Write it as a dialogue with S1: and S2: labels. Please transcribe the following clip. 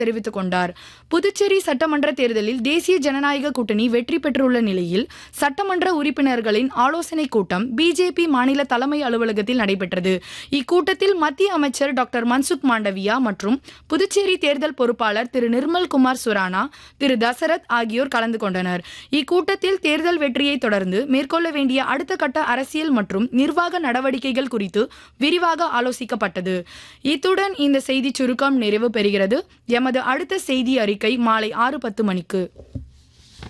S1: தெரிவித்துக் கொண்டார் புதுச்சேரி சட்டமன்ற தேர்தலில் தேசிய ஜனநாயக கூட்டணி வெற்றி பெற்றுள்ள நிலையில் சட்டமன்ற உறுப்பினர்களின் ஆலோசனைக் கூட்டம் பிஜேபி மாநில தலைமை அலுவலகத்தில் நடைபெற்றது இக்கூட்டத்தில் மத்திய அமைச்சர் டாக்டர் மன்சுக் மாண்டவியா மற்றும் புதுச்சேரி தேர்தல் பொறுப்பாளர் திரு நிர்மல் குமார் சுரானா திரு தசரத் ஆகியோர் கலந்து கொண்டனர் இக்கூட்டத்தில் தேர்தல் வெற்றியை தொடர்ந்து மேற்கொள்ள வேண்டிய அடுத்த கட்ட அரசியல் மற்றும் நிர்வாக நடவடிக்கைகள் குறித்து விரிவாக ஆலோசிக்கப்பட்டது இத்துடன் இந்த செய்திச் சுருக்கம் நிறைவு பெறுகிறது எமது அடுத்த செய்தி அறிக்கை மாலை ஆறு பத்து மணிக்கு